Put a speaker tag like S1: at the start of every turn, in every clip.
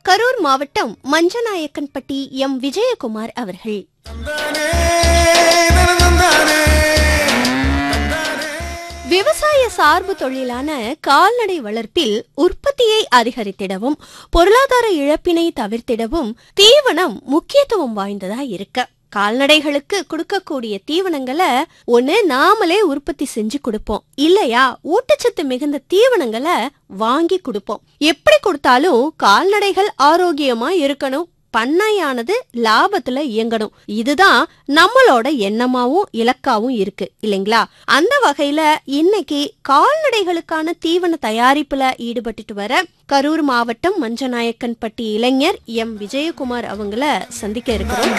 S1: கரூர் மாவட்டம் மஞ்சநாயக்கன்பட்டி எம் விஜயகுமார் அவர்கள் விவசாய சார்பு தொழிலான கால்நடை வளர்ப்பில் உற்பத்தியை அதிகரித்திடவும் பொருளாதார இழப்பினை தவிர்த்திடவும் தீவனம் முக்கியத்துவம் வாய்ந்ததா இருக்கு கால்நடைகளுக்கு கொடுக்கக்கூடிய தீவனங்களை ஒண்ணு நாமளே உற்பத்தி செஞ்சு கொடுப்போம் இல்லையா ஊட்டச்சத்து மிகுந்த தீவனங்களை வாங்கி கொடுப்போம் எப்படி கொடுத்தாலும் கால்நடைகள் ஆரோக்கியமா இருக்கணும் பண்ணையானது லாபத்துல இயங்கணும் இதுதான் நம்மளோட எண்ணமாவும் இலக்காவும் இருக்கு இல்லைங்களா அந்த வகையில இன்னைக்கு கால்நடைகளுக்கான தீவன தயாரிப்புல ஈடுபட்டுட்டு வர கரூர் மாவட்டம் மஞ்சநாயக்கன்பட்டி இளைஞர் எம் விஜயகுமார் அவங்கள சந்திக்க இருக்கிறோம்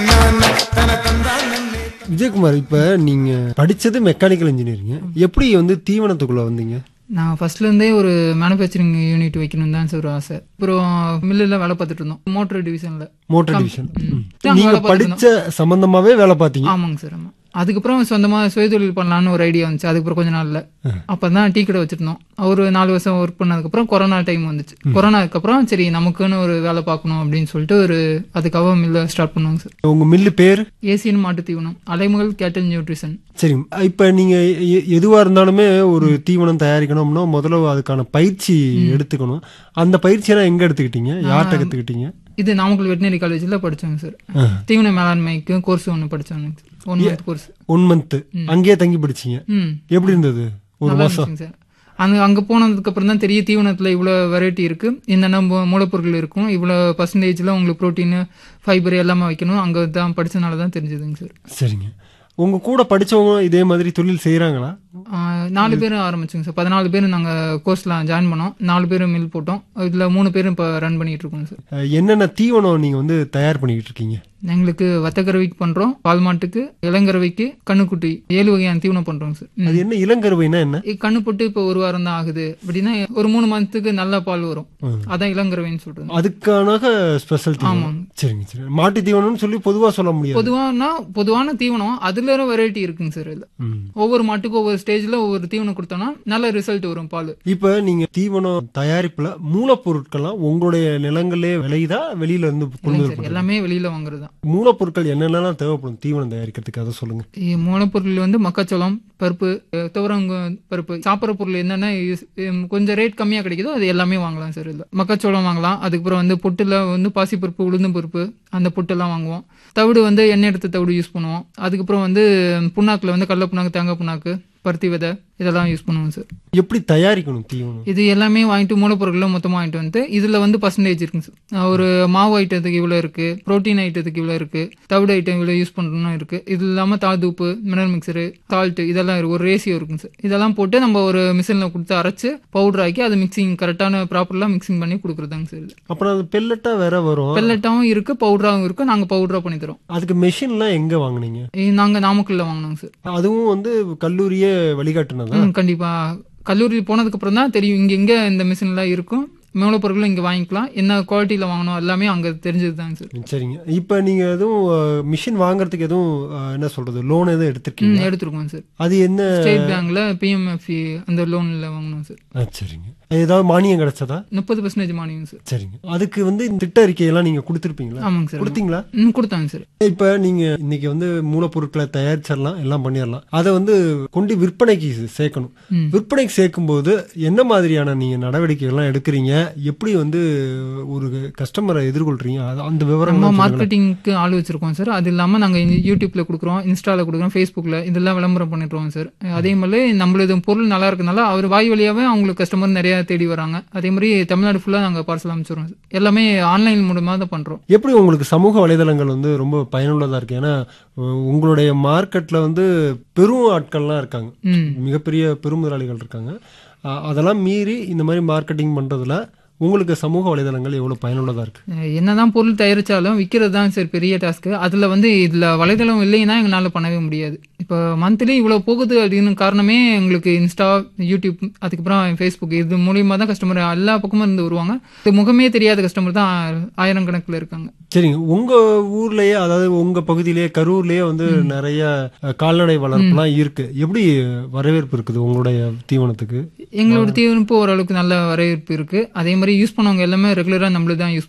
S2: விஜயகுமார் இப்ப நீங்க படிச்சது மெக்கானிக்கல் இன்ஜினியரிங் எப்படி வந்து தீவனத்துக்குள்ள வந்தீங்க
S3: நான் ஃபர்ஸ்ட்ல இருந்தே ஒரு மேனுஃபேக்சரிங் யூனிட் வைக்கணும் தான் சார் ஒரு ஆசை அப்புறம் மில்லில் வேலை பார்த்துட்டு இருந்தோம் மோட்டர் டிவிஷன்ல
S2: மோட்டார்
S3: கம்-
S2: டிவிஷன்
S3: ம்.
S2: ம்.
S3: அங்க
S2: நீங்க
S3: வேலை பார்த்துட்டு
S2: படிச்ச சம்பந்தமாவே வேலை பார்த்தீங்க
S3: ஆமாங்க சார் ஆமா அதுக்கப்புறம் சொந்தமா சுயதொழில் பண்ணலாம்னு ஒரு ஐடியா வந்துச்சு அதுக்கப்புறம் கொஞ்ச நாள்ல அப்பதான் டீ கடை வச்சிருந்தோம் ஒரு நாலு வருஷம் ஒர்க் பண்ணதுக்கப்புறம் கொரோனா டைம் வந்துச்சு கொரோனாக்கு அப்புறம் சரி நமக்குன்னு ஒரு வேலை பார்க்கணும் அப்படின்னு சொல்லிட்டு ஒரு அதுக்காக மில்ல ஸ்டார்ட் பண்ணுவாங்க சார்
S2: உங்க மில்லு பேர்
S3: ஏசியன் மாட்டு தீவனம் அலைமுகல் கேட்டல் நியூட்ரிஷன்
S2: சரி இப்ப நீங்க எ- எதுவா இருந்தாலுமே ஒரு தீவனம் தயாரிக்கணும்னா முதல்ல அதுக்கான பயிற்சி எடுத்துக்கணும் அந்த பயிற்சியெல்லாம் எங்க எடுத்துக்கிட்டீங்க யார்கிட்ட கத்துக்கிட்டீங்க
S3: இது நாமக்கல் வெட்டினரி காலேஜில் படிச்சோங்க சார் தீவன மேலாண்மைக்கு கோர்ஸ் ஒன்று படிச்சோங்க one month course
S2: one month அங்கேயே தங்கி படிச்சீங்க
S3: ம்
S2: எப்படி இருந்தது ஒரு
S3: நல்லா
S2: மாசம்
S3: இருந்துச்சுங்க சார் அங்க அங்க போனதுக்கு அப்புறம் தான் தெரிய தீவனத்துல இவ்வளவு வெரைட்டி இருக்கு என்னென்ன மூ- மூலப்பொருட்கள் இருக்கும் இவ்வளவு பர்சன்டேஜ்ல உங்களுக்கு புரோட்டீன் ஃபைபர் எல்லாமே வைக்கணும் அங்க தான் படிச்சனால தான் தெரிஞ்சதுங்க சார்
S2: சரிங்க உங்க கூட படிச்சவங்க இதே மாதிரி தொழில் செய்யறாங்களா
S3: ஆஹ் நாலு பேர் ஆரம்பிச்சோங்க சார் பதினாலு பேர் நாங்க கோர்ஸ்ல ஜாயின் பண்ணோம் நாலு பேர் மில் போட்டோம் இதுல மூணு பேரும் இப்போ ரன் பண்ணிட்டு இருக்கோங்க சார்
S2: அஹ் என்னென்ன தீவனம் நீங்க வந்து தயார் பண்ணிக்கிட்டு இருக்கீங்க
S3: எங்களுக்கு வத்தக்கறவைக்கு பண்றோம் பால் மாட்டுக்கு இளங்கறவைக்கு கண்ணுக்குட்டி ஏழு வகையான தீவனம் பண்றோங்க சார் ம்.
S2: அது என்ன இளங்கருவைனா என்ன
S3: இ- கண்ணு போட்டு இப்போ ஒரு வாரம் தான் ஆகுது அப்படின்னா ஒரு மூணு மந்த்துக்கு நல்ல பால் வரும் அதான் இளங்கறவைன்னு சொல்றது
S2: அதுக்கான ஸ்பெஷல் தீவனம்
S3: ஆமாங்க.
S2: சரிங்க சரி மாட்டு தீவனம்னு சொல்லி பொதுவா சொல்ல முடியாது
S3: பொதுவானா பொதுவான தீவனம் அதுல வெரைட்டி இருக்குங்க சார் இதுல
S2: ம்.
S3: ஒவ்வொரு மாட்டுக்கும் ஒவ்வொரு ஸ்டேஜ்ல ஒவ்வொரு தீவனம் கொடுத்தோம்னா நல்ல ரிசல்ட் வரும் பால்
S2: இப்ப நீங்க தீவனம் தயாரிப்புல மூலப்பொருட்கள்லாம் உங்களுடைய நிலங்களே விளையுதா வெளியில இருந்து கொண்டு
S3: சார் எல்லாமே வெளியில வாங்குறது தான்
S2: மூலப்பொருட்கள் என்னென்னலாம் தேவைப்படும் தீவனம் தயாரிக்கிறதுக்கு அதை சொல்லுங்க
S3: மூலப்பொருள் வந்து மக்காச்சோளம் பருப்பு அஹ், துவரங்க பருப்பு சாப்பிட்ற பொருள் என்னென்ன யூஸ்- உம், கொஞ்சம் ரேட் கம்மியா கிடைக்குதோ அது எல்லாமே வாங்கலாம் சார் இதுல மக்காச்சோளம் வாங்கலாம் அதுக்கப்புறம் வந்து பொட்டுல வந்து பாசிப்பருப்பு உளுந்து பருப்பு அந்த பொட்டெல்லாம் வாங்குவோம் தவிடு வந்து எண்ணெய் எடுத்த தவிடு யூஸ் பண்ணுவோம் அதுக்கப்புறம் வந்து புண்ணாக்குல வந்து கடல புண்ணாக்கு தேங்காய் புண்ணாக்கு பருத்தி விதை இதெல்லாம் யூஸ் பண்ணுவோம் சார்
S2: எப்படி தயாரிக்கணும் தீவனம்
S3: இது எல்லாமே வாங்கிட்டு மூலப்பொருட்களும் மொத்தமாக வாங்கிட்டு வந்து இதுல வந்து பர்சன்டேஜ் இருக்குங்க சார் ஒரு மாவு ஐட்டத்துக்கு இவ்வளோ இருக்கு புரோட்டீன் ஐட்டத்துக்கு இவ்வளோ இருக்கு தவிடு ஐட்டம் இவ்வளோ யூஸ் பண்ணணும் இருக்கு இது இல்லாம தாதுப்பு மினரல் மிக்சரு சால்ட் இதெல்லாம் இருக்கு ஒரு ரேஷியோ இருக்குங்க சார் இதெல்லாம் போட்டு நம்ம ஒரு மிஷினில் கொடுத்து அரைச்சு பவுடர் ஆக்கி அது மிக்சிங் கரெக்டான ப்ராப்பர்லாம் மிக்சிங் பண்ணி கொடுக்குறதாங்க சார் இது
S2: அப்புறம் அது பெல்லட்டா வேற வரும்
S3: பெல்லட்டாவும் இருக்கு பவுடராகவும் இருக்கு நாங்க பவுடரா பண்ணி தரோம்
S2: அதுக்கு மெஷின்லாம் எங்க வாங்குனீங்க
S3: இது நாங்க நாமக்கல்ல வாங்கினோங்க சார்
S2: அதுவும் வந்து கல்லூரியே வழிகாட்டுனதா
S3: ம், கண்டிப்பா கல்லூரி போனதுக்கு அப்புறம் தான் தெரியும் இங்க எங்க இந்த மிஷின்லாம் இருக்கும் மூலப்பொருட்களும் இங்க வாங்கிக்கலாம் என்ன குவாலிட்டியில வாங்கணும் எல்லாமே அங்க தெரிஞ்சது தாங்க சார்
S2: சரிங்க இப்ப நீங்க எதுவும் மிஷின் வாங்குறதுக்கு எதுவும் அஹ், என்ன சொல்றது லோன் எதுவும் எடுத்திருக்கீங்க
S3: ம், எடுத்திருக்கோம் சார்
S2: அது என்ன
S3: ஸ்டேட் பேங்க்ல பிஎம்எஃப் அந்த லோன்ல வாங்கணும் சார்
S2: ஆ, சரிங்க ஏதாவது மானியம் கிடைச்சதா
S3: முப்பது பர்சன்டேஜ் மானியம் சார்
S2: சரிங்க அதுக்கு வந்து இந்த திட்ட அறிக்கையெல்லாம் நீங்க கொடுத்துருப்பீங்களா
S3: ஆமாங்க சார்
S2: கொடுத்தீங்களா
S3: ம் கொடுத்தாங்க சார்
S2: இப்ப நீங்க இன்னைக்கு வந்து மூலப்பொருட்களை தயாரிச்சிடலாம் எல்லாம் பண்ணிடலாம் அதை வந்து கொண்டு விற்பனைக்கு சேர்க்கணும்
S3: ம்.
S2: விற்பனைக்கு சேர்க்கும் போது என்ன மாதிரியான நீங்க நடவடிக்கைகள்லாம் எடுக்கிறீங்க எப்படி வந்து ஒரு கஸ்டமரை எதிர்கொள்றீங்க அது- அந்த
S3: நம்ம
S2: விவரம்
S3: மார்க்கெட்டிங்க்கு ஆள் வச்சிருக்கோம் சார் அது இல்லாம நாங்க இந்த யூடியூப்ல கொடுக்குறோம் இன்ஸ்டால கொடுக்குறோம் ஃபேஸ்புக்ல இதெல்லாம் விளம்பரம் பண்ணிட்டுருவோம் சார் அதே மாதிரி நம்மளது பொருள் நல்லா இருக்கனால அவர் வாய் வழியாவே அவங்களுக்கு கஸ்டமர் நிறைய தேடி வராங்க அதே மாதிரி தமிழ்நாடு ஃபுல்லா நாங்க பார்சல் அமைச்சிடுறோம் சார் எல்லாமே ஆன்லைன் மூலமா தான் பண்றோம்
S2: எப்படி உங்களுக்கு சமூக வலைதளங்கள் வந்து ரொம்ப பயனுள்ளதா இருக்கு ஏன்னா உ- உங்களுடைய மார்க்கெட்ல வந்து பெரும் ஆட்கள்லாம் இருக்காங்க
S3: ம்
S2: மிகப்பெரிய பெருமுதலாளிகள் இருக்காங்க அ- அதெல்லாம் மீறி இந்த மாதிரி மார்க்கெட்டிங் பண்றதுல உங்களுக்கு சமூக வலைதளங்கள் எவ்வளவு பயனுள்ளதா இருக்கு
S3: அஹ் என்னதான் பொருள் தயாரிச்சாலும் விற்கிறது தான் சார் பெரிய டாஸ்க்கு அதுல வந்து இதுல வலைதளம் இல்லைன்னா எங்களால பண்ணவே முடியாது இப்போ மந்த்லி இவ்வளவு போகுது அப்படின்னு காரணமே எங்களுக்கு இன்ஸ்டா யூடியூப் அதுக்கப்புறம் ஃபேஸ்புக் இது மூலியமா தான் கஸ்டமர் எல்லா பக்கமும் இருந்து வருவாங்க இது முகமே தெரியாத கஸ்டமர் தான் ஆயிரம் கணக்குல இருக்காங்க
S2: சரிங்க உங்க ஊர்லயே அதாவது உங்க பகுதியிலேயே கரூர்லயே வந்து நிறைய அ, கால்நடை வளர்ப்புலாம் இருக்கு எப்படி வரவேற்பு இருக்குது உங்களுடைய தீவனத்துக்கு
S3: எங்களோட தீவிரப்பு ஓரளவுக்கு நல்ல வரவேற்பு இருக்கு அதே மாதிரி யூஸ் பண்ணவங்க எல்லாமே ரெகுலரா நம்மள தான் யூஸ்